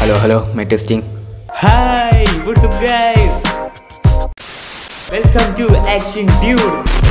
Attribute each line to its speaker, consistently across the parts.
Speaker 1: Hello hello my testing
Speaker 2: hi what's up guys welcome to Action Dude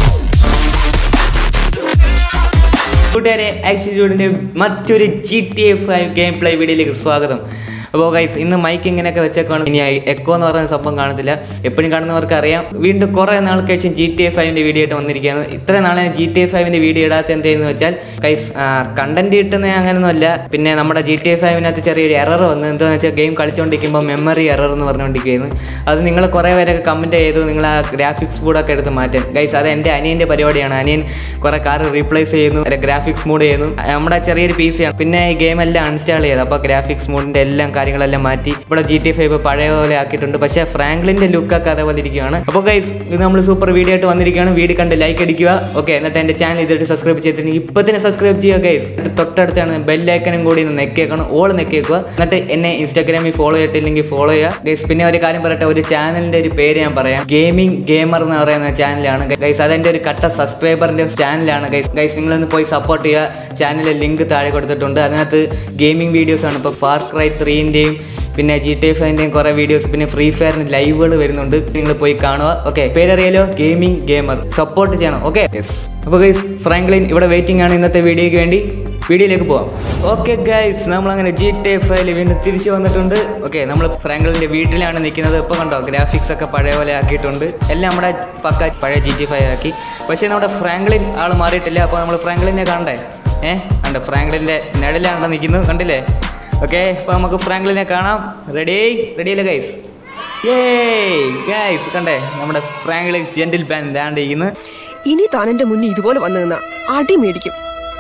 Speaker 2: കൂട്ടുകാരെ Action ഡ്യൂഡിൻ്റെ മറ്റൊരു G T A five game play വീഡിയോയിലേക്ക് സ്വാഗതം അപ്പോൾ guys ഇന്ന് മൈക്ക് ഇങ്ങനെയൊക്കെ വെച്ചേക്കാണ് ഇനി എക്കോ എന്ന് പറയുന്ന സംഭവം കാണത്തില്ല എപ്പോഴും കാണുന്നവർക്ക് അറിയാം വീണ്ടും കുറേ നാൾക്ക് ശേഷം ജി ടി എ ഫൈവിൻ്റെ വീഡിയോ ആയിട്ട് വന്നിരിക്കുകയാണ് ഇത്ര നാളെ ജി ടി എ ഫൈവിൻ്റെ വീഡിയോ ഇടാത്ത എന്തെന്ന് വെച്ചാൽ ഗൈസ് കണ്ടന്റ് കിട്ടുന്ന അങ്ങനെയൊന്നുമല്ല പിന്നെ നമ്മുടെ ജി ടി എ ഫൈവിനകത്ത് ചെറിയൊരു എറർ വന്നു എന്താണെന്ന് വെച്ചാൽ ഗെയിം കളിച്ചുകൊണ്ടിരിക്കുമ്പോൾ മെമ്മറി എറർ എന്ന് പറഞ്ഞുകൊണ്ടിരിക്കുകയായിരുന്നു അത് നിങ്ങൾ കുറേ പേരൊക്കെ കമൻറ്റ് ചെയ്തു നിങ്ങൾ ആ ഗ്രാഫിക്സ് ബോർഡൊക്കെ എടുത്ത് മാറ്റാൻ ഗൈസ് അത് എൻ്റെ അനിയൻ്റെ പരിപാടിയാണ് അനിയൻ കുറേ കാർ റീപ്ലേസ് ചെയ്യുന്നു ഗ്രാഫിക്സ് മോഡ് ചെയ്യുന്നു നമ്മുടെ ചെറിയൊരു പി സിയാണ് പിന്നെ ഈ ഗെയിം എല്ലാം അൺസ്റ്റാൾ ചെയ്ത് അപ്പോൾ ഗ്രാഫിക്സ് മോഡിൻ്റെ എല്ലാം കാര്യങ്ങളെല്ലാം മാറ്റി ഇവിടെ ജി ടി ഫൈവ് പഴയ പോലെ ആക്കിയിട്ടുണ്ട് പക്ഷേ ഫ്രാങ്ക്ലിൻ്റെ ലുക്കൊക്കെ അതേപോലെ ഇരിക്കുകയാണ് അപ്പോൾ ഗൈസ് ഇത് നമ്മൾ സൂപ്പർ വീഡിയോ ആയിട്ട് വന്നിരിക്കുകയാണ് വീഡിയോ കണ്ട് ലൈക്ക് അടിക്കുക ഓക്കെ എന്നിട്ട് എൻ്റെ ചാനൽ ഇതിട്ട് സബ്സ്ക്രൈബ് ചെയ്തിട്ടുണ്ടെങ്കിൽ ഇപ്പം തന്നെ സബ്സ്ക്രൈബ് ചെയ്യുക ഗൈസ് തൊട്ടടുത്താണ് ബെല്ലൈക്കനും കൂടി ഒന്ന് നെക്കിയേക്കണം ഓൾ നെക്കിയേക്കുക എന്നിട്ട് എന്നെ ഇൻസ്റ്റാഗ്രാമിൽ ഫോളോ ചെയ്തിട്ടില്ലെങ്കിൽ ഫോളോ ചെയ്യുക ഗൈസ് പിന്നെ ഒരു കാര്യം പറയട്ടെ ഒരു ചാനലിൻ്റെ ഒരു പേര് ഞാൻ പറയാം ഗെയിമിംഗ് ഗെയിമർ എന്ന് പറയുന്ന ചാനലാണ് ഗൈസ് അതെൻ്റെ ഒരു കട്ട സബ്സ്ക്രൈബറിൻ്റെ ചാനലാണ് ഗൈസ് ഗൈസ് നിങ്ങളൊന്ന് പോയി സപ്പോർട്ട് ചെയ്യുക ചാനലിൽ ലിങ്ക് താഴെ കൊടുത്തിട്ടുണ്ട് അതിനകത്ത് ഗെയിമിംഗ് വീഡിയോസ് ആണ് ഇപ്പോൾ ഫാർ ക്രൈ ത്രീൻ്റെയും പിന്നെ ജി ടി എഫിൻ്റെയും കുറേ വീഡിയോസ് പിന്നെ ഫ്രീ ഫയറിന് ലൈവുകൾ വരുന്നുണ്ട് നിങ്ങൾ പോയി കാണുക ഓക്കെ പേരറിയാലോ ഗെയിമിംഗ് ഗെയിമർ സപ്പോർട്ട് ചെയ്യണം ഓക്കെ യെസ് അപ്പോൾ ഗൈസ് ഫ്രാങ്ക്ലിൻ ഇവിടെ വെയിറ്റിംഗ് ആണ് ഇന്നത്തെ വീഡിയോയ്ക്ക് വേണ്ടി വീഡിയോയിലേക്ക് പോവാം ഓക്കെ ഗൈസ് നമ്മൾ അങ്ങനെ ജി ടി എഫ് ഐയിൽ വീണ്ടും തിരിച്ചു വന്നിട്ടുണ്ട് ഓക്കെ നമ്മൾ ഫ്രാങ്ക്ലിൻ്റെ വീട്ടിലാണ് നിൽക്കുന്നത് ഇപ്പോൾ കണ്ടോ ഗ്രാഫിക്സ് ഒക്കെ പഴയ പോലെ ആക്കിയിട്ടുണ്ട് എല്ലാം നമ്മുടെ പക്ക പഴയ ജി ടി ഫൈവ് ആക്കി പക്ഷേ നമ്മുടെ ഫ്രാങ്ക്ലിൻ ആൾ മാറിയിട്ടില്ല അപ്പോൾ നമ്മൾ ഫ്രാങ്ക്ലിനെ കാണണ്ടേ ഏഹ് കണ്ടോ ഫ്രാങ്ക്ലിൻ്റെ നിഴലാണ് നിൽക്കുന്നത് കണ്ടില്ലേ ഓക്കെ അപ്പോൾ നമുക്ക് ഫ്രാങ്ക്ലിനെ കാണാം റെഡി റെഡി അല്ലേ ഗൈസ് ഏയ് ഗൈസ് കണ്ടേ നമ്മുടെ ഫ്രാങ്ക്ലിൻ ജെന്റിൽ പാൻ ദാണ്ടിരിക്കുന്നു
Speaker 3: ഇനി താൻ എന്റെ മുന്നിൽ ഇതുപോലെ വന്നു നിന്ന അടി മേടിക്കും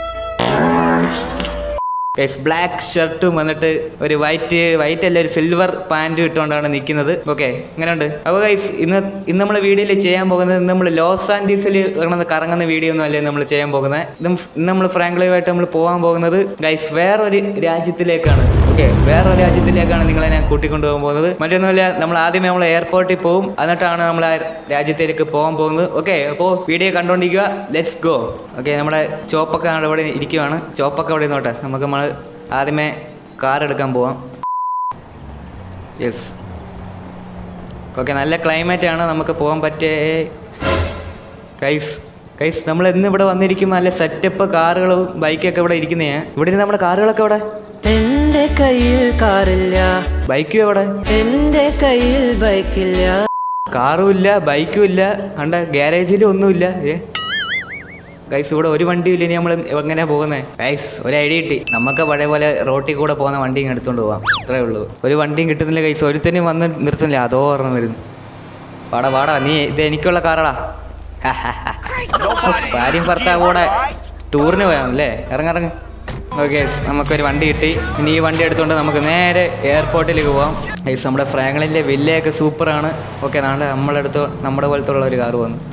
Speaker 2: ഗൈസ് ബ്ലാക്ക് ഷർട്ടും വന്നിട്ട് ഒരു വൈറ്റ് വൈറ്റ് അല്ല ഒരു സിൽവർ പാൻറ് ഇട്ടുകൊണ്ടാണ് നിൽക്കുന്നത് ഓക്കെ ഇങ്ങനെയുണ്ട് അപ്പോൾ ഗൈസ് ഇന്ന് ഇന്ന് നമ്മൾ വീഡിയോയിൽ ചെയ്യാൻ പോകുന്നത് ഇന്ന് നമ്മൾ ലോസ് ആൻഡീസിൽ ഇറങ്ങുന്ന കറങ്ങുന്ന വീഡിയോ ഒന്നും അല്ലേ നമ്മൾ ചെയ്യാൻ പോകുന്നത് ഇന്ന് ഇന്ന് നമ്മൾ ഫ്രാങ്ക്ലിയുമായിട്ട് നമ്മൾ പോകാൻ പോകുന്നത് ഗൈസ് വേറൊരു രാജ്യത്തിലേക്കാണ് ഓക്കെ വേറൊരു രാജ്യത്തിലേക്കാണ് നിങ്ങളെ ഞാൻ കൂട്ടിക്കൊണ്ടു പോകാൻ പോകുന്നത് മറ്റൊന്നുമില്ല നമ്മൾ ആദ്യമേ നമ്മൾ എയർപോർട്ടിൽ പോകും എന്നിട്ടാണ് നമ്മൾ ആ രാജ്യത്തിലേക്ക് പോകാൻ പോകുന്നത് ഓക്കെ അപ്പോൾ വീഡിയോ കണ്ടുകൊണ്ടിരിക്കുക ലെറ്റ്സ് ഗോ ഓക്കെ നമ്മുടെ ചോപ്പൊക്കെ അവിടെ ഇവിടെ ഇരിക്കുവാണ് ചോപ്പൊക്കെ അവിടെ നോട്ടെ നമുക്ക് നമ്മൾ ആദ്യമേ കാർ എടുക്കാൻ പോവാം യെസ് ഓക്കെ നല്ല ക്ലൈമറ്റ് ആണ് നമുക്ക് പോകാൻ പറ്റിയ കൈസ് കൈസ് നമ്മൾ ഇന്ന് ഇവിടെ വന്നിരിക്കുമ്പോൾ നല്ല സെറ്റപ്പ് കാറുകളും ബൈക്കൊക്കെ ഇവിടെ ഇരിക്കുന്നേ ഇവിടെ ഇരുന്ന് നമ്മുടെ കാറുകളൊക്കെ ഇവിടെ
Speaker 4: എന്റെ കയ്യിൽ കാറില്ല
Speaker 2: ബൈക്കും എവിടെ
Speaker 4: എന്റെ കയ്യിൽ ബൈക്കില്ല
Speaker 2: കാറും ഇല്ല ബൈക്കും ഇല്ല അണ്ട ഗ്യാരേജിലും ഒന്നുമില്ല ഏ ഗൈസ് ഇവിടെ ഒരു വണ്ടിയും ഇല്ല ഇനി നമ്മൾ എങ്ങനെയാ പോകുന്നത് ഗൈസ് ഒരു ഐഡിയ കിട്ടി നമുക്ക് പഴയ പോലെ റോട്ടിൽ കൂടെ പോകുന്ന വണ്ടി ഇങ്ങ് എടുത്തോണ്ട് പോവാം അത്രേ ഉള്ളൂ ഒരു വണ്ടിയും കിട്ടുന്നില്ല ഗൈസ് ഒരുത്തനും വന്ന് നിർത്തുന്നില്ല അതോ ഓർമ്മ വരുന്നു വാടാ വാടാ നീ ഇത് എനിക്കുള്ള കാറാടാ ഭാര്യയും ഭർത്താവ് കൂടെ ടൂറിന് പോയാണല്ലേ ഇറങ്ങിറങ്ങ് ഓക്കെ നമുക്കൊരു വണ്ടി കിട്ടി ഇനി ഈ വണ്ടി എടുത്തുകൊണ്ട് നമുക്ക് നേരെ എയർപോർട്ടിലേക്ക് പോവാം ഗൈസ് നമ്മുടെ ഫ്രാങ്ക്ലിൻ്റെ വില്ലയൊക്കെ സൂപ്പറാണ് ഓക്കെ നാളെ നമ്മളെടുത്ത് നമ്മുടെ പോലത്തെ ഉള്ള ഒരു കാറ് വന്നു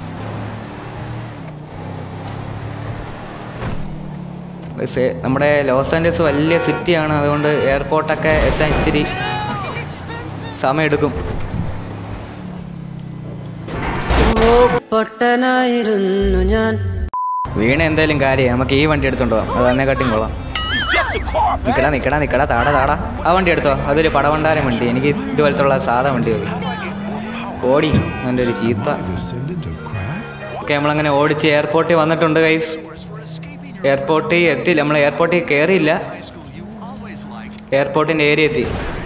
Speaker 2: ഗൈസ് നമ്മുടെ ലോസ് ആൻഡൽസ് വലിയ സിറ്റിയാണ് അതുകൊണ്ട് എയർപോർട്ടൊക്കെ എത്താൻ ഇച്ചിരി സമയമെടുക്കും
Speaker 4: ഓ പൊട്ടനായിരുന്നു ഞാൻ
Speaker 2: വീണ എന്തായാലും കാര്യം നമുക്ക് ഈ വണ്ടി എടുത്തോണ്ട് പോവാം അത് തന്നെ കാട്ടിയും കൊള്ളാം നിക്കടാ നിക്കടാ നിക്കടാ താടാ താടാ ആ വണ്ടി എടുത്തോ അതൊരു പടവണ്ടാരം വണ്ടി എനിക്ക് ഇതുപോലത്തുള്ള സാധാ വണ്ടി മതി ഓടി എൻ്റെ ഒരു ചീത്ത ഓക്കെ നമ്മളങ്ങനെ ഓടിച്ച് എയർപോർട്ടിൽ വന്നിട്ടുണ്ട് ഗൈസ് എയർപോർട്ടിൽ എത്തിയില്ല നമ്മൾ എയർപോർട്ടിൽ കയറിയില്ല എയർപോർട്ടിൻ്റെ ഏരിയ എത്തി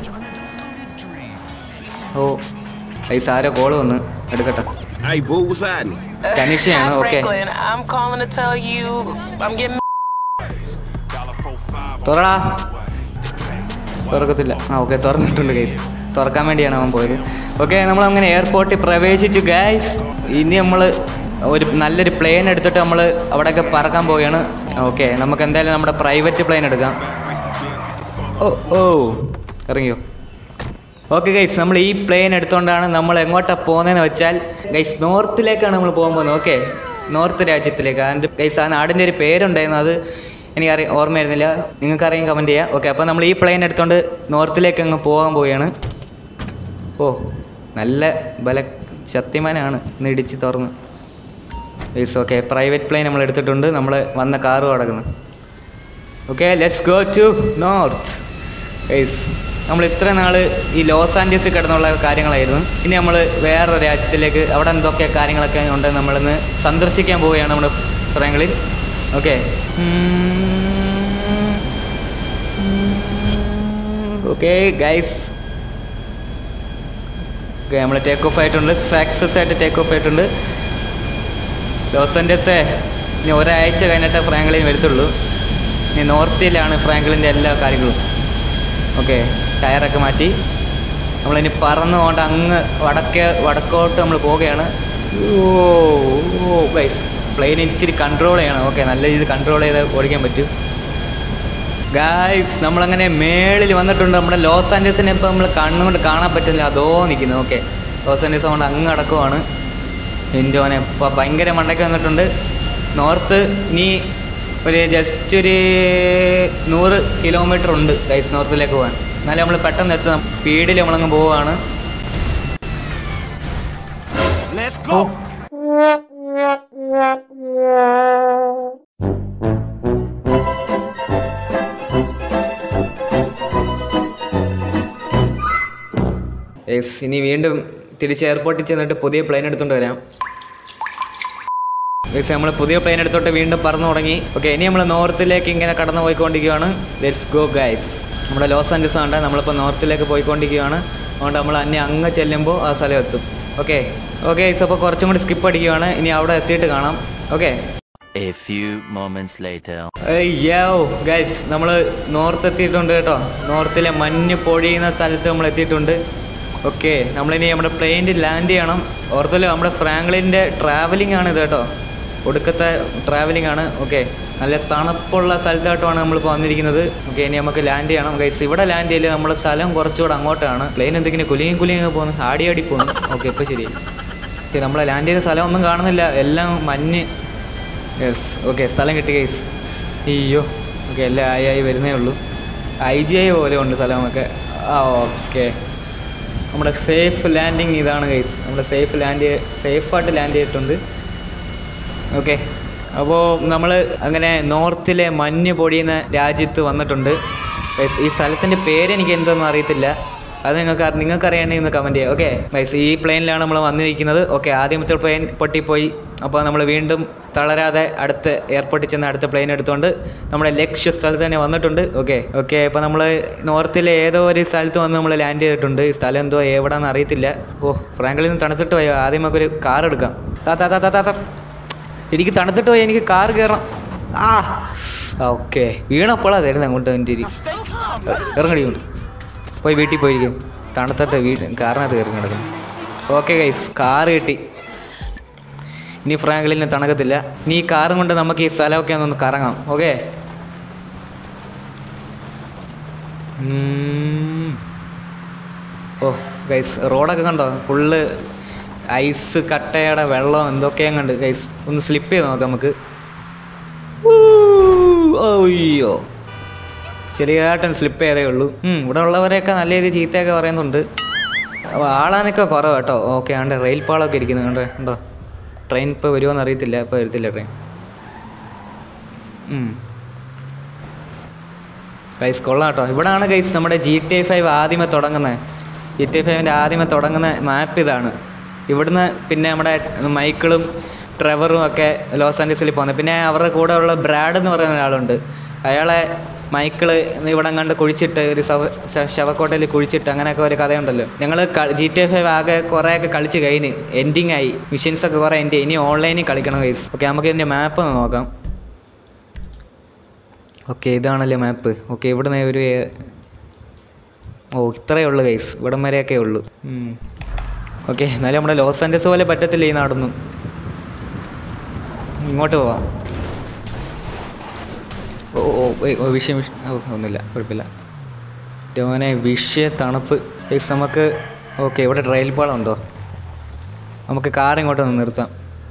Speaker 2: ഓ ഗൈസ് ആരോ കോള് വന്ന് എടുക്കട്ടെ
Speaker 5: Hey, boo, what's happening?
Speaker 2: കനീഷയാണ് okay
Speaker 6: Franklin, I'm calling to tell you I'm getting
Speaker 2: തുറടാ തുറക്കത്തില്ല ആ ഓക്കെ തുറന്നിട്ടുണ്ട് ഗൈസ് തുറക്കാൻ വേണ്ടിയാണ് അവൻ പോയത് ഓക്കെ നമ്മൾ അങ്ങനെ എയർപോർട്ടിൽ പ്രവേശിച്ചു ഗൈസ് ഇനി നമ്മൾ ഒരു നല്ലൊരു പ്ലെയിൻ എടുത്തിട്ട് നമ്മൾ അവിടെയൊക്കെ പറക്കാൻ പോവുകയാണ് ഓക്കെ നമുക്ക് എന്തായാലും നമ്മുടെ പ്രൈവറ്റ് പ്ലെയിൻ എടുക്കാം ഓ ഓ ഇറങ്ങിയോ ഓക്കെ ഗൈസ് നമ്മൾ ഈ പ്ലെയിൻ എടുത്തുകൊണ്ടാണ് നമ്മൾ എങ്ങോട്ടാണ് പോകുന്നതെന്ന് വെച്ചാൽ ഗൈസ് നോർത്തിലേക്കാണ് നമ്മൾ പോകാൻ പോകുന്നത് ഓക്കെ നോർത്ത് രാജ്യത്തിലേക്ക് അതിൻ്റെ ഗൈസ് ആ നാടിൻ്റെ ഒരു പേരുണ്ടായിരുന്നു അത് എനിക്കറി ഓർമ്മ വരുന്നില്ല നിങ്ങൾക്കറിയാൻ കമൻറ്റ് ചെയ്യാം ഓക്കെ അപ്പോൾ നമ്മൾ ഈ പ്ലെയിൻ എടുത്തുകൊണ്ട് നോർത്തിലേക്ക് അങ്ങ് പോകാൻ പോവുകയാണ് ഓ നല്ല ബല ശക്തിമാനാണ് ഇന്ന് ഇടിച്ച് തുറന്ന് ഗൈസ് ഓക്കെ പ്രൈവറ്റ് പ്ലെയിൻ നമ്മൾ എടുത്തിട്ടുണ്ട് നമ്മൾ വന്ന കാറും അടക്കുന്നു okay let's go to north guys നമ്മൾ ഇത്ര നാൾ ഈ ലോസ് ആൻഡ്യസിൽ കിടന്നുള്ള കാര്യങ്ങളായിരുന്നു ഇനി നമ്മൾ വേറൊരു രാജ്യത്തിലേക്ക് അവിടെ എന്തൊക്കെ കാര്യങ്ങളൊക്കെ ഉണ്ട് നമ്മളിന്ന് സന്ദർശിക്കാൻ പോവുകയാണ് നമ്മുടെ Franklin okay okay guys okay നമ്മൾ ടേക്ക് ഓഫ് ആയിട്ടുണ്ട് സക്സസ് ആയിട്ട് ടേക്ക് ഓഫ് ആയിട്ടുണ്ട് ലോസ് ആൻഡ്യസേ ഇനി ഒരാഴ്ച കഴിഞ്ഞിട്ട് ഫ്രാങ്ക്ലിൻ വരത്തുള്ളൂ ഇനി നോർത്തിലാണ് ഫ്രാങ്ക്ലിൻ്റെ എല്ലാ കാര്യങ്ങളും ഓക്കെ ടയറൊക്കെ മാറ്റി നമ്മളിനി പറന്ന് കൊണ്ട് അങ്ങ് വടക്കേ വടക്കോട്ട് നമ്മൾ പോവുകയാണ് ഓ ഓ ഗൈസ് പ്ലെയിൻ ഇച്ചിരി കൺട്രോൾ ചെയ്യണം ഓക്കെ നല്ല രീതിയിൽ കൺട്രോൾ ചെയ്ത് ഓടിക്കാൻ പറ്റും ഗായ്സ് നമ്മളങ്ങനെ മേളിൽ വന്നിട്ടുണ്ട് നമ്മുടെ ലോസ് ആൻഡേഴ്സിനെ ഇപ്പോൾ നമ്മൾ കണ്ണുകൊണ്ട് കാണാൻ പറ്റില്ല അതോ നിൽക്കുന്നു ഓക്കെ ലോസ് ആൻഡേഴ്സ് കൊണ്ട് അങ്ങ് അടക്കുവാണ് എൻ്റെ മോനെ ഇപ്പോൾ ഭയങ്കര മണ്ടയ്ക്ക് വന്നിട്ടുണ്ട് നോർത്ത് ഇനി ഒരു ജസ്റ്റ് ഒരു നൂറ് കിലോമീറ്റർ ഉണ്ട് ഗൈസ് നോർത്തിലേക്ക് പോകാൻ എന്നാലും നമ്മൾ പെട്ടെന്ന് എത്തും സ്പീഡിൽ നമ്മളങ്ങ് പോവുകയാണ് ഓ യെസ് ഇനി വീണ്ടും തിരിച്ച് എയർപോർട്ടിൽ ചെന്നിട്ട് പുതിയ പ്ലെയിൻ എടുത്തുകൊണ്ട് വരാം യെസ് നമ്മൾ പുതിയ പ്ലെയിൻ എടുത്തോട്ട് വീണ്ടും പറന്നു തുടങ്ങി ഓക്കെ ഇനി നമ്മൾ നോർത്തിലേക്ക് ഇങ്ങനെ കടന്നു പോയിക്കൊണ്ടിരിക്കുകയാണ് ലെറ്റ്സ് ഗോ ഗൈസ് നമ്മുടെ ലോസ് ആൻഡസ് ആണ് നമ്മളിപ്പോൾ നോർത്തിലേക്ക് പോയിക്കൊണ്ടിരിക്കുകയാണ് അതുകൊണ്ട് നമ്മൾ അന്നെ അങ്ങ് ചെല്ലുമ്പോൾ ആ സ്ഥലം എത്തും ഓക്കെ ഓക്കെ ഗൈസ് അപ്പോൾ കുറച്ചും കൂടി സ്കിപ്പ് അടിക്കുകയാണ് ഇനി അവിടെ എത്തിയിട്ട് കാണാം okay
Speaker 1: A few moments later.
Speaker 2: Yo guys നമ്മൾ നോർത്ത് എത്തിയിട്ടുണ്ട് കേട്ടോ നോർത്തിലെ മഞ്ഞ് പൊഴിയുന്ന സ്ഥലത്ത് നമ്മൾ എത്തിയിട്ടുണ്ട് ഓക്കെ നമ്മളിനി നമ്മുടെ പ്ലെയിനിൽ ലാൻഡ് ചെയ്യണം ഓർത്തല്ലോ നമ്മുടെ ഫ്രാങ്ക്ലിൻ്റെ ട്രാവലിംഗ് ആണ് ഇത് കേട്ടോ ഒടുക്കത്തെ ട്രാവലിംഗ് ആണ് ഓക്കെ നല്ല തണുപ്പുള്ള സ്ഥലത്തായിട്ടാണ് നമ്മളിപ്പോൾ വന്നിരിക്കുന്നത് ഓക്കെ ഇനി നമുക്ക് ലാൻഡ് ചെയ്യണം ഗൈസ് ഇവിടെ ലാൻഡ് ചെയ്യില്ല നമ്മുടെ സ്ഥലം കുറച്ചുകൂടെ അങ്ങോട്ടാണ് പ്ലെയിൻ എന്തെങ്കിലും കുലിയും കുലിയും പോകുന്നു ആടി ആടി പോകുന്നു ഓക്കെ ഇപ്പോൾ ശരി ഓക്കെ നമ്മളെ ലാൻഡ് ചെയ്ത സ്ഥലം ഒന്നും കാണുന്നില്ല എല്ലാം മഞ്ഞ് യെസ് ഓക്കെ സ്ഥലം കിട്ടി ഗൈസ് അയ്യോ ഓക്കെ എല്ലാം ആയി ആയി വരുന്നേ ഉള്ളൂ ഐ ജി ഐ പോലെ ഉണ്ട് സ്ഥലമൊക്കെ ആ ഓക്കെ നമ്മുടെ സേഫ് ലാൻഡിങ് ഇതാണ് ഗൈസ് നമ്മുടെ സേഫ് ലാൻഡ് സേഫായിട്ട് ലാൻഡ് ചെയ്തിട്ടുണ്ട് ഓക്കെ അപ്പോൾ നമ്മൾ അങ്ങനെ നോർത്തിലെ മഞ്ഞ് പൊടിയുന്ന രാജ്യത്ത് വന്നിട്ടുണ്ട് ഗൈസ് ഈ സ്ഥലത്തിൻ്റെ പേര് എനിക്ക് എന്തൊന്നും അറിയത്തില്ല അത് നിങ്ങൾക്ക് അറി- നിങ്ങൾക്ക് അറിയണമെങ്കിൽ ഒന്ന് കമൻറ്റ് ചെയ്യാം ഓക്കെ ഗൈസ് ഈ പ്ലെയിനിലാണ് നമ്മൾ വന്നിരിക്കുന്നത് ഓക്കെ ആദ്യമത്തെ പ്ലെയിൻ പൊട്ടിപ്പോയി അപ്പോൾ നമ്മൾ വീണ്ടും തളരാതെ അടുത്ത എയർപോർട്ടിൽ ചെന്ന് അടുത്ത പ്ലെയിൻ എടുത്തുകൊണ്ട് നമ്മുടെ ലക്ഷ്യ സ്ഥലത്ത് തന്നെ വന്നിട്ടുണ്ട് ഓക്കെ ഓക്കെ അപ്പോൾ നമ്മൾ നോർത്തിലെ ഏതോ ഒരു സ്ഥലത്ത് വന്ന് നമ്മൾ ലാൻഡ് ചെയ്തിട്ടുണ്ട് ഈ സ്ഥലം എന്തോ എവിടെയാണെന്ന് അറിയത്തില്ല ഓ ഫ്രാങ്കളിൽ നിന്ന് തണുത്തിട്ട് പോയോ ആദ്യം നമുക്കൊരു കാർ എടുക്കാം താ താ താ താ താ താ എനിക്ക് തണുത്തിട്ട് പോയി എനിക്ക് കാർ കയറണം ആ ഓക്കെ വീണപ്പോഴാണ് തരുന്നത് അങ്ങോട്ട് എൻ്റെ ഇരി ഇറങ്ങടി കൊണ്ട് പോയി വീട്ടിൽ പോയിരിക്കും തണുത്തിട്ട് വീട് കാറിനകത്ത് കയറി കിടക്കും ഓക്കെ ഗൈസ് കാറ് കിട്ടി ഇനി ഫ്രാങ്ക്ലിന് തണുക്കത്തില്ല ഇനി ഈ കാറും കൊണ്ട് നമുക്ക് ഈ സ്ഥലമൊക്കെ ഒന്ന് കറങ്ങാം ഓക്കെ ഓ ഗൈസ് റോഡൊക്കെ കണ്ടോ ഫുള്ള് ഐസ് കട്ടയുടെ വെള്ളം എന്തൊക്കെയാ കണ്ട് ഗൈസ് ഒന്ന് സ്ലിപ്പ് ചെയ്ത് നോക്കാം നമുക്ക് ഊ, അയ്യോ ചെറിയതായിട്ടും സ്ലിപ്പ് ചെയ്തേ ഉള്ളൂ ഉം, ഇവിടെ ഉള്ളവരെയൊക്കെ നല്ല രീതിയിൽ ചീത്തയൊക്കെ പറയുന്നുണ്ട് അപ്പോൾ ആളാനൊക്കെ കുറവ് കേട്ടോ ഓക്കെ ആണ്ട് റെയിൽ പാളമൊക്കെ ഇരിക്കുന്നത് കണ്ടോ ഉണ്ടോ ട്രെയിൻ ഇപ്പോൾ വരുമോയെന്ന് അറിയത്തില്ല ഇപ്പോൾ വരത്തില്ല ട്രെയിൻ ഗൈസ് കൊള്ളാം കേട്ടോ ഇവിടാണ് ഗൈസ് നമ്മുടെ ജി ടി എ ഫൈവ് ആദ്യമേ തുടങ്ങുന്നത് ജി ടി എ ഫൈവിൻ്റെ ആദ്യമേ തുടങ്ങുന്ന മാപ്പ് ഇതാണ് ഇവിടുന്ന് പിന്നെ നമ്മുടെ മൈക്കിളും ട്രെവറും ഒക്കെ ലോസ് ആൻഡ്രസിൽ പോകുന്നത് പിന്നെ അവരുടെ കൂടെ ഉള്ള ബ്രാഡ് എന്ന് പറയുന്ന ഒരാളുണ്ട് അയാളെ മൈക്കിള് ഇവിടെ കണ്ട് കുഴിച്ചിട്ട് ഒരു ശവ ശ- ശവക്കോട്ടയിൽ കുഴിച്ചിട്ട് അങ്ങനെയൊക്കെ ഒരു കഥയുണ്ടല്ലോ ഞങ്ങൾ ജി ടി എ ഫൈവ് ആകെ കുറേയൊക്കെ കളിച്ച് കഴിഞ്ഞ് എൻഡിങ് ആയി മിഷൻസ് ഒക്കെ കുറേ എൻഡ് ഇനി ഓൺലൈനിൽ കളിക്കണം ഗൈസ് ഓക്കെ നമുക്ക് ഇതിൻ്റെ മാപ്പ് ഒന്ന് നോക്കാം ഓക്കെ ഇതാണല്ലേ മാപ്പ് ഓക്കെ ഇവിടുന്ന് ഒരു ഏ- ഓ ഇത്രയേ ഉള്ളൂ ഗൈസ് ഇവിടം വരെയൊക്കെ ഉള്ളൂ ഓക്കെ എന്നാലും നമ്മുടെ ലോസ് ആൻഡസ് പോലെ പറ്റത്തില്ല ഈ നാടൊന്നും ഇങ്ങോട്ട് പോവാം ഓ ഓ ഏയ്, ഓ വിഷയം വിഷയം ഓ ഒന്നുമില്ല കുഴപ്പമില്ല മോനെ വിഷയ തണുപ്പ് ഗൈസ് നമുക്ക് ഓക്കെ ഇവിടെ റെയിൽ പാളം ഉണ്ടോ നമുക്ക് കാർ ഇങ്ങോട്ടൊന്ന് നിർത്താം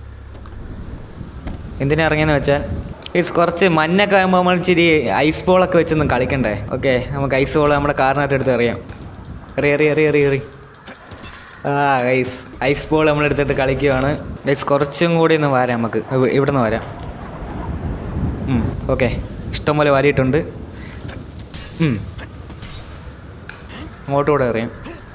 Speaker 2: എന്തിനാ ഇറങ്ങിയെന്ന് വെച്ചാൽ ഈസ് കുറച്ച് മഞ്ഞൊക്കെ ആകുമ്പോൾ നമ്മൾ ഇച്ചിരി ഐസ് ബോളൊക്കെ വെച്ചൊന്ന് കളിക്കണ്ടേ ഓക്കെ നമുക്ക് ഐസ് ബോൾ നമ്മുടെ കാറിനകത്ത് എടുത്ത് എറിയാം എറി എറി എറി എറി എറി ആ ഐസ് ഐസ് ബോൾ നമ്മൾ എടുത്തിട്ട് കളിക്കുകയാണ് ഐസ് കുറച്ചും കൂടി ഒന്ന് വരാം നമുക്ക് ഇവ- ഇവിടെ നിന്ന് വരാം ഓക്കെ ഇഷ്ടംപോലെ വാരിയിട്ടുണ്ട് ഉം. അങ്ങോട്ട് കൂടെ എറിയാം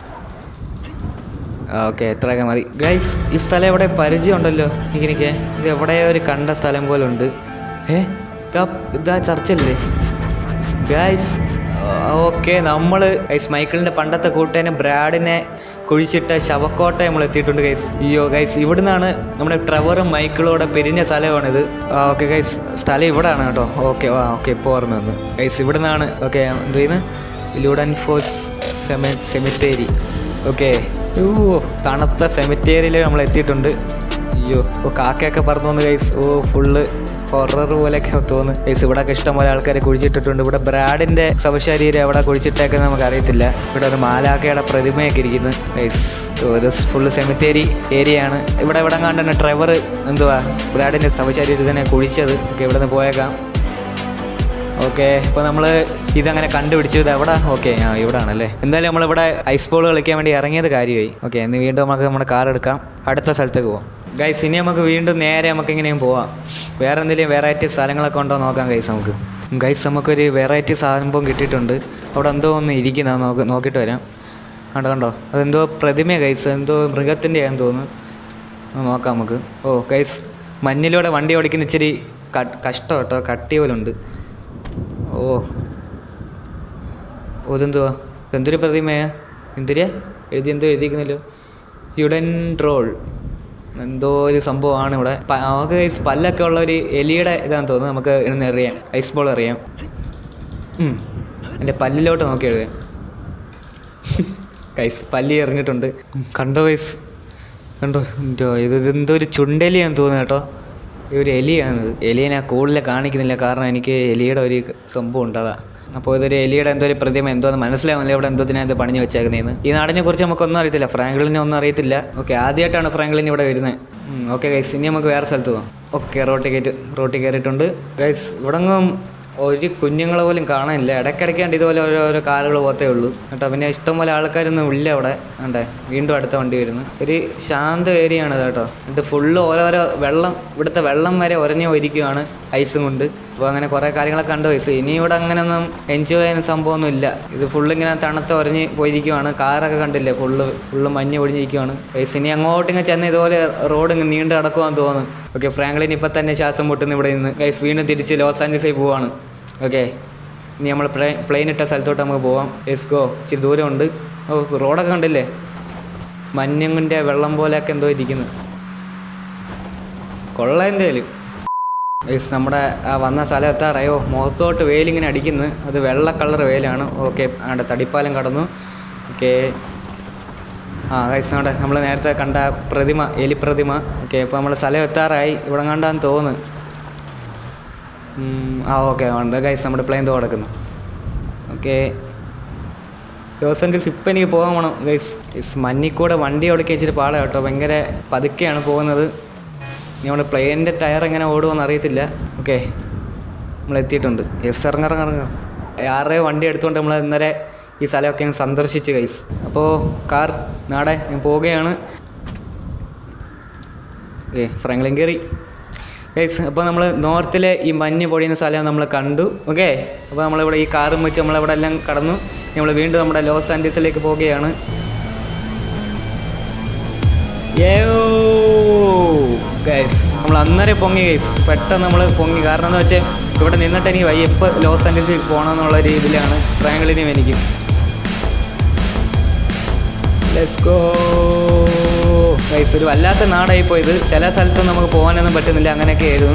Speaker 2: ഓക്കെ എത്രയൊക്കെ മതി ഗൈസ് ഈ സ്ഥലം എവിടെ പരിചയമുണ്ടല്ലോ എനിക്കെനിക്ക് ഇത് എവിടെയോ ഒരു കണ്ട സ്ഥലം പോലെ ഉണ്ട് ഏ ഇതാ ഇതാ ചർച്ചല്ലേ ഗൈസ് ഓക്കെ നമ്മൾ ഗൈസ് മൈക്കിളിൻ്റെ പണ്ടത്തെ കൂട്ടുകാരനെ ബ്രാഡിനെ കുഴിച്ചിട്ട ശവക്കോട്ട നമ്മൾ എത്തിയിട്ടുണ്ട് ഗൈസ് അയ്യോ ഗൈസ് ഇവിടുന്നാണ് നമ്മുടെ ട്രവറും മൈക്കിളോടെ പിരിഞ്ഞ സ്ഥലമാണിത് ഓക്കെ ഗൈസ് സ്ഥലം ഇവിടാണ് കേട്ടോ ഓക്കെ ആ ഓക്കെ ഇപ്പോൾ ഓർമ്മ വന്നു ഗൈസ് ഇവിടുന്നാണ് ഓക്കെ എന്ത് ചെയ്യുന്നത് ലൂഡൻ ഫോഴ്സ് സെമെ സെമിത്തേരി ഓക്കെ ഓ തണുത്ത സെമിത്തേരിയിൽ നമ്മൾ എത്തിയിട്ടുണ്ട് അയ്യോ ഓ കാക്കയൊക്കെ പറന്നു വന്നു ഗൈസ് ഓ ഫുള്ള് ഹൊറർ പോലെയൊക്കെ തോന്നുന്നു ഗൈസ് ഇവിടെ ഒക്കെ ഇഷ്ടംപോലെ ആൾക്കാർ കുഴിച്ചിട്ടിട്ടുണ്ട് ഇവിടെ ബ്രാഡിന്റെ ശവശരീരം എവിടെ കുഴിച്ചിട്ടേക്കെന്ന് നമുക്ക് അറിയത്തില്ല ഇവിടെ ഒരു മാലാക്കയുടെ പ്രതിമയൊക്കെ ഇരിക്കുന്നു ഗൈസ് ഒരു ഫുള്ള് സെമിത്തേരി ഏരിയ ആണ് ഇവിടെ ഇവിടെ കണ്ടു ട്രെവർ എന്തുവാ ബ്രാഡിന്റെ ശവശരീരത്തിനെ കുഴിച്ചത് ഓക്കെ ഇവിടെ നിന്ന് പോയേക്കാം ഓക്കെ ഇപ്പോൾ നമ്മൾ ഇതങ്ങനെ കണ്ടുപിടിച്ചു ഇത് എവിടെ ഓക്കെ ആ ഇവിടെ ആണല്ലേ എന്തായാലും നമ്മളിവിടെ ഐസ് ബോൾ കളിക്കാൻ വേണ്ടി ഇറങ്ങിയത് കാര്യമായി ഓക്കെ ഇന്ന് വീണ്ടും നമുക്ക് നമ്മുടെ കാർ എടുക്കാം അടുത്ത സ്ഥലത്തേക്ക് പോവാം ഗൈസ് ഇനി നമുക്ക് വീണ്ടും നേരെ നമുക്ക് ഇങ്ങനെയും പോവാം വേറെ എന്തെങ്കിലും വെറൈറ്റി സ്ഥലങ്ങളൊക്കെ ഉണ്ടോ നോക്കാം ഗൈസ് നമുക്ക് ഗൈസ് നമുക്കൊരു വെറൈറ്റി സംഭവം കിട്ടിയിട്ടുണ്ട് അവിടെ എന്തോ ഒന്ന് ഇരിക്കുന്ന നോക്ക് നോക്കിയിട്ട് വരാം കണ്ടോ കണ്ടോ അതെന്തോ പ്രതിമ ഗൈസ് എന്തോ മൃഗത്തിൻ്റെ ആണെന്ന് തോന്നുന്നു ഒന്ന് നോക്കാം നമുക്ക് ഓ ഗൈസ് മഞ്ഞിലൂടെ വണ്ടി ഓടിക്കുന്ന ഇച്ചിരി ക- കഷ്ടം കേട്ടോ കട്ടി പോലെ ഉണ്ട് ഓ ഓ ഇതെന്തുവാ ഇതെന്തൊരു പ്രതിമയാ എന്തിരിയാ എഴുതി എന്തോ എഴുതിയിരിക്കുന്നല്ലോ യുഡൻ ട്രോൾ എന്തോ ഒരു സംഭവമാണ് ഇവിടെ പ- നമുക്ക് guys പല്ലൊക്കെ ഉള്ള ഒരു എലിയുടെ ഇതാണെന്ന് തോന്നുന്നു നമുക്ക് ഇന്ന് എറിയാം ഐസ് ബോൾ എറിയാം ഉം. എൻ്റെ പല്ലിലോട്ട് നോക്കി എഴുതാം കൈസ് പല്ലി എറിഞ്ഞിട്ടുണ്ട് കണ്ടോ വയസ് കണ്ടോ എന്തോ ഇത് ഇതെന്തോ ഒരു ചുണ്ടലിയാന്ന് തോന്നുന്നു കേട്ടോ ഈ ഒരു എലിയാണിത് എലിയെ ഞാൻ കൂടുതൽ കാണിക്കുന്നില്ല കാരണം എനിക്ക് എലിയുടെ ഒരു സംഭവം ഉണ്ട് അതാ അപ്പോൾ ഇതൊരു എലിയുടെ എന്തോ ഒരു പ്രതിമ എന്തോന്ന് മനസ്സിലാവുന്നില്ല ഇവിടെ എന്തോ ഇത് പണിഞ്ഞു വെച്ചേക്കുന്നതെന്ന് ഈ നാടിനെ കുറിച്ച് നമുക്കൊന്നും അറിയത്തില്ല ഫ്രാങ്ക്ലിനെ ഒന്നും അറിയത്തില്ല ഓക്കെ ആദ്യമായിട്ടാണ് ഫ്രാങ്ക്ലിൻ ഇവിടെ വരുന്നത് ഓക്കെ ഗൈസ് ഇനി നമുക്ക് വേറെ സ്ഥലത്ത് പോകാം ഓക്കെ റോട്ടിൽ കയറ്റി റോട്ടിൽ കയറിയിട്ടുണ്ട് ഗൈസ് ഇവിടെങ്ങും ഒരു കുഞ്ഞുങ്ങളെ പോലും കാണാനില്ല ഇടയ്ക്കിടയ്ക്കാണ്ട് ഇതുപോലെ ഓരോ ഓരോ കാറുകൾ പോകത്തേ ഉള്ളൂ കേട്ടോ പിന്നെ ഇഷ്ടംപോലെ ആൾക്കാരൊന്നും ഇല്ല അവിടെ കണ്ടേ വീണ്ടും അടുത്ത വണ്ടി വരുന്നു ഒരു ശാന്ത ഏരിയ ആണ് ഇത് കേട്ടോ എന്നിട്ട് ഫുള്ള് ഓരോരോ വെള്ളം ഇവിടുത്തെ വെള്ളം വരെ ഉരഞ്ഞു പോയിരിക്കുകയാണ് ഐസും കൊണ്ട് അപ്പോൾ അങ്ങനെ കുറേ കാര്യങ്ങളൊക്കെ കണ്ടു വയസ്സ് ഇനി ഇവിടെ അങ്ങനെയൊന്നും എൻജോയ് ചെയ്യുന്ന സംഭവമൊന്നും ഇല്ല ഇത് ഫുള്ള് ഇങ്ങനെ തണുത്ത് ഉരഞ്ഞ് പോയിരിക്കുവാണ് കാറൊക്കെ കണ്ടില്ലേ ഫുള്ള് ഫുള്ള് മഞ്ഞ് ഒഴിഞ്ഞിരിക്കുവാണ് വയസ്സ് ഇനി അങ്ങോട്ട് ഇങ്ങനെ ചെന്ന് ഇതുപോലെ റോഡ് ഇങ്ങ് നീണ്ടു കിടക്കുവാന്ന് തോന്നുന്നു ഓക്കെ ഫ്രാങ്ക്ലിൻ ഇപ്പം തന്നെ ശ്വാസം മുട്ടുന്നു ഇവിടെ നിന്ന് ഗൈസ് വീണ്ടും തിരിച്ച് ലോസ് ആഞ്ചൽസിൽ പോവാണ് ഓക്കെ ഇനി നമ്മൾ പ്ലെയിൻ പ്ലെയിൻ ഇട്ട സ്ഥലത്തോട്ട് നമുക്ക് പോവാം യെസ് ഗോ ഇച്ചിരി ദൂരമുണ്ട് ഓ റോഡൊക്കെ കണ്ടില്ലേ മഞ്ഞിൻ്റെ വെള്ളം പോലെയൊക്കെ എന്തോ ഇരിക്കുന്നു കൊള്ള എന്തായാലും യെസ് നമ്മുടെ ആ വന്ന സ്ഥലം എത്താറായോ മുഖത്തോട്ട് വെയിലിങ്ങനെ അടിക്കുന്നു അത് വെള്ള കളർ വെയിലാണ് ഓക്കെ അവിടെ തടിപ്പാലം കടന്നു ഓക്കെ ആ ഗൈസ് നമ്മുടെ നമ്മൾ നേരത്തെ കണ്ട പ്രതിമ എലിപ്രതിമ ഓക്കെ ഇപ്പോൾ നമ്മൾ സ്ഥലം എത്താറായി ഇവിടെ കണ്ടാന്ന് തോന്നുന്നു ഉം, ആ ഓക്കെ ഉണ്ട് ഗൈസ് നമ്മുടെ പ്ലെയിൻ തോ കിടക്കുന്നു ഓക്കെ ലോസ് ആഞ്ചൽസ് ഇപ്പം എനിക്ക് പോകാൻ വേണം ഗൈസ് ഇസ് മഞ്ഞിൽ കൂടെ വണ്ടി ഓടിക്കാൻ ഇച്ചിരി പാടാ കേട്ടോ ഭയങ്കര പതുക്കെയാണ് പോകുന്നത് ഇനി നമ്മുടെ പ്ലെയിനിൻ്റെ ടയർ എങ്ങനെ ഓടുമെന്ന് അറിയത്തില്ല ഓക്കെ നമ്മൾ എത്തിയിട്ടുണ്ട് യെസ് ഇറങ്ങാം ഇറങ്ങാം ആരുടെയോ വണ്ടി എടുത്തുകൊണ്ട് നമ്മൾ ഇന്നലെ ഈ സ്ഥലമൊക്കെ അങ്ങ് സന്ദർശിച്ച് ഗൈസ് അപ്പോൾ കാർ നാടെ ഞാൻ പോവുകയാണ് ഓക്കെ ഫ്രാങ്ക്ലിൻ കയറി ഗൈസ് അപ്പോൾ നമ്മൾ നോർത്തിലെ ഈ മഞ്ഞ് പൊഴിയുന്ന സ്ഥലം നമ്മൾ കണ്ടു ഓക്കെ അപ്പോൾ നമ്മളിവിടെ ഈ കാറും വെച്ച് നമ്മളിവിടെ എല്ലാം കടന്നു നമ്മൾ വീണ്ടും നമ്മുടെ ലോസ് ആൻഡീസിലേക്ക് പോവുകയാണ് ഗൈസ് നമ്മൾ അന്നേരം പൊങ്ങി ഗൈസ് പെട്ടെന്ന് നമ്മൾ പൊങ്ങി കാരണം എന്ന് വെച്ചാൽ ഇവിടെ നിന്നിട്ട് എനിക്ക് വയ്യ എപ്പോൾ ലോസ് ആൻഡീസിൽ പോകണമെന്നുള്ള ഒരു ഇതിലാണ് ഫ്രാങ്ക്ലിനും എനിക്കും ലെറ്റ്സ് ഗോ ഗൈസ് ഒരു വല്ലാത്ത നാടായി പോയത് ചില സ്ഥലത്തൊന്നും നമുക്ക് പോകാനൊന്നും പറ്റുന്നില്ല അങ്ങനെയൊക്കെ ആയിരുന്നു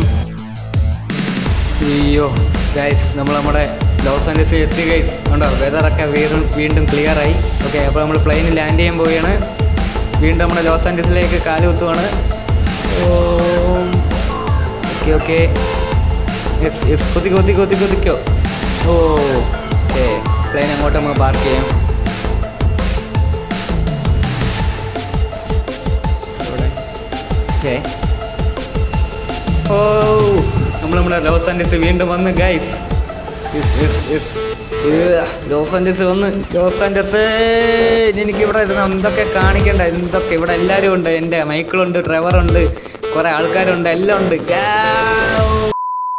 Speaker 2: അയ്യോ ഗൈസ് നമ്മൾ നമ്മുടെ ലോസ് ആൻഡേഴ്സിൽ എത്തി ഗൈസ് ഉണ്ടോ വെതറൊക്കെ വീണ്ടും വീണ്ടും ക്ലിയർ ആയി ഓക്കെ അപ്പോൾ നമ്മൾ പ്ലെയിനിൽ ലാൻഡ് ചെയ്യാൻ പോവുകയാണ് വീണ്ടും നമ്മുടെ ലോസ് ആൻഡേഴ്സിലേക്ക് കാല് കുത്തുവാണ് ഓക്കെ ഓക്കെ യെസ് യെസ് കൊതി കൊതി കൊതി കൊതിക്കോ ഓ ഓക്കെ പ്ലെയിൻ അങ്ങോട്ട് നമുക്ക് പാർക്ക് ചെയ്യാം ഓക്കെ ഓ നമ്മൾ നമ്മുടെ ലോസ് ആൻഡേഴ്സ് വീണ്ടും വന്ന് ഗൈസ് ലോസ് ആൻഡേഴ്സ് വന്ന് ലോസ് ആൻഡേഴ്സ് എനിക്ക് ഇവിടെ ഇരുന്ന് എന്തൊക്കെ കാണിക്കണ്ട എന്തൊക്കെ ഇവിടെ എല്ലാവരും ഉണ്ട് എൻ്റെ മൈക്കിളുണ്ട് ഡ്രൈവറുണ്ട് കുറേ ആൾക്കാരുണ്ട് എല്ലാം ഉണ്ട്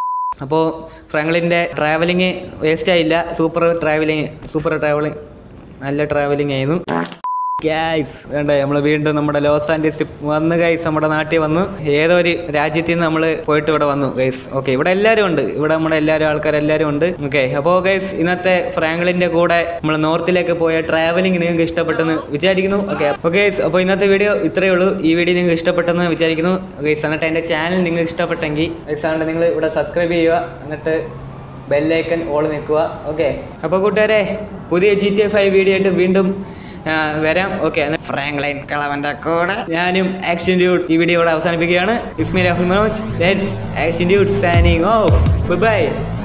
Speaker 2: അപ്പോൾ ഫ്രാങ്ക്ലിൻ്റെ ട്രാവലിങ് വേസ്റ്റ് ആയില്ല സൂപ്പർ ട്രാവലിങ് സൂപ്പർ ട്രാവലിങ് നല്ല ട്രാവലിംഗ് ആയിരുന്നു ഗൈസ് വേണ്ട നമ്മൾ വീണ്ടും നമ്മുടെ ലോസ് ആൻഡേഴ്സ് വന്ന് ഗൈസ് നമ്മുടെ നാട്ടിൽ വന്നു ഏതോ ഒരു രാജ്യത്തിൽ നിന്ന് നമ്മൾ പോയിട്ട് ഇവിടെ വന്നു ഗൈസ് ഓക്കെ ഇവിടെ എല്ലാവരും ഉണ്ട് ഇവിടെ നമ്മുടെ എല്ലാവരും ആൾക്കാർ എല്ലാവരും ഉണ്ട് ഓക്കെ അപ്പോൾ ഗൈസ് ഇന്നത്തെ ഫ്രാങ്ക്ലിൻ്റെ കൂടെ നമ്മൾ നോർത്തിലേക്ക് പോയ ട്രാവലിംഗ് നിങ്ങൾക്ക് ഇഷ്ടപ്പെട്ടെന്ന് വിചാരിക്കുന്നു ഓക്കെ ഓക്കെ ഗൈസ് അപ്പോൾ ഇന്നത്തെ വീഡിയോ ഇത്രയേ ഉള്ളൂ ഈ വീഡിയോ നിങ്ങൾക്ക് ഇഷ്ടപ്പെട്ടെന്ന് വിചാരിക്കുന്നു ഗൈസ് എന്നിട്ട് എൻ്റെ ചാനൽ നിങ്ങൾക്ക് ഇഷ്ടപ്പെട്ടെങ്കിൽ ഗൈസ് ആണ്ട് നിങ്ങൾ ഇവിടെ സബ്സ്ക്രൈബ് ചെയ്യുക എന്നിട്ട് ബെല്ലൈക്കൻ ഓൾ നിൽക്കുക ഓക്കെ അപ്പോൾ കൂട്ടുകാരെ പുതിയ G T A five video ആയിട്ട് വീണ്ടും ആ, വരാം ഓക്കെ
Speaker 5: ഫ്രാങ്ക്ലൈൻ കളവന്റെ കൂടെ
Speaker 2: ഞാനും ആക്ഷൻ ഡ്യൂഡ് ഈ വീഡിയോ ഇവിടെ അവസാനിപ്പിക്കുകയാണ് it's me Rahul Manoj let's Action Dude signing off good by